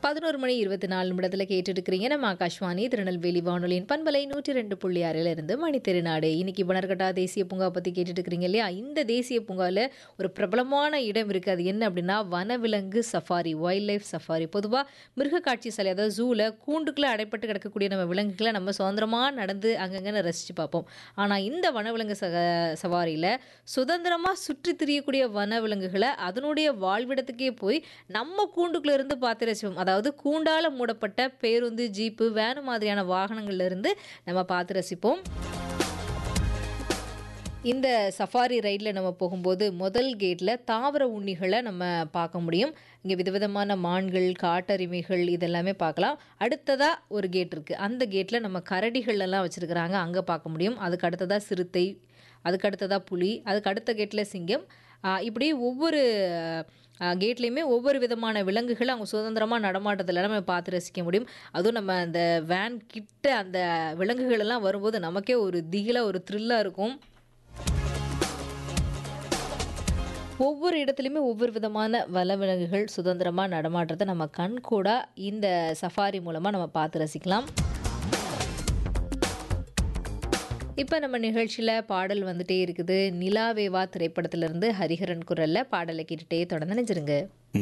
பதினோரு மணி இருபத்தி நாலு நிமிடத்தில் கேட்டுருக்கிறீங்க நம்ம ஆகாஷ்வாணி திருநெல்வேலி வானொலியின் பண்பலை நூற்றி ரெண்டு புள்ளி ஆறில் இருந்து மணி திருநாடு இன்னைக்கு பனர்கட்டா தேசிய பூங்கா பற்றி கேட்டுட்டு இருக்கிறீங்க இல்லையா இந்த தேசிய பூங்காவில் ஒரு பிரபலமான இடம் இருக்குது அது என்ன அப்படின்னா வனவிலங்கு சஃபாரி வைல்ட் லைஃப் சஃபாரி பொதுவாக மிருக காட்சி சாலை அதாவது ஜூவில் கூண்டுக்குள்ளே அடைப்பட்டு கிடக்கக்கூடிய நம்ம விலங்குகளை நம்ம சுதந்திரமாக நடந்து அங்கங்கன்னு ரசித்து பார்ப்போம் ஆனால் இந்த வனவிலங்கு சக சவாரியில் சுதந்திரமாக சுற்றி திரியக்கூடிய வனவிலங்குகளை அதனுடைய வாழ்விடத்துக்கே போய் நம்ம கூண்டுக்குள்ள இருந்து பார்த்து ரசிப்போம் அதாவது கூண்டால மூடப்பட்ட பேருந்து ஜீப்பு வேனு மாதிரியான வாகனங்கள்ல இருந்து நம்ம பார்த்து ரசிப்போம் இந்த சஃபாரி ரைடில் நம்ம போகும்போது முதல் கேட்டில் தாவர உண்ணிகளை நம்ம பார்க்க முடியும் இங்கே விதவிதமான மான்கள் காட்டெருமைகள் இதெல்லாமே பார்க்கலாம் அடுத்ததாக ஒரு கேட் இருக்குது அந்த கேட்டில் நம்ம கரடிகள் எல்லாம் வச்சுருக்கிறாங்க அங்கே பார்க்க முடியும் அதுக்கு அடுத்ததாக சிறுத்தை அதுக்கு அடுத்ததாக புலி அதுக்கு அடுத்த கேட்டில் சிங்கம் ஆஹ் இப்படி ஒவ்வொரு கேட்லேயுமே ஒவ்வொரு விதமான விலங்குகள் அவங்க சுதந்திரமாக நடமாட்டத்தில் நம்ம பார்த்து ரசிக்க முடியும் அதுவும் நம்ம அந்த வேன் கிட்ட அந்த விலங்குகள் எல்லாம் வரும்போது நமக்கே ஒரு திகிலாக ஒரு த்ரில்லாக இருக்கும் ஒவ்வொரு இடத்துலையுமே ஒவ்வொரு விதமான வனவிலங்குகள் சுதந்திரமாக நடமாட்டத்தை நம்ம கண் கூட இந்த சஃபாரி மூலமாக நம்ம பார்த்து ரசிக்கலாம் இப்போ நம்ம நிகழ்ச்சியில் பாடல் வந்துட்டே இருக்குது நிலாவேவா திரைப்படத்திலிருந்து ஹரிஹரன் குரலில் பாடலை கேட்டுட்டே தொடர்ந்து நினைச்சிருங்க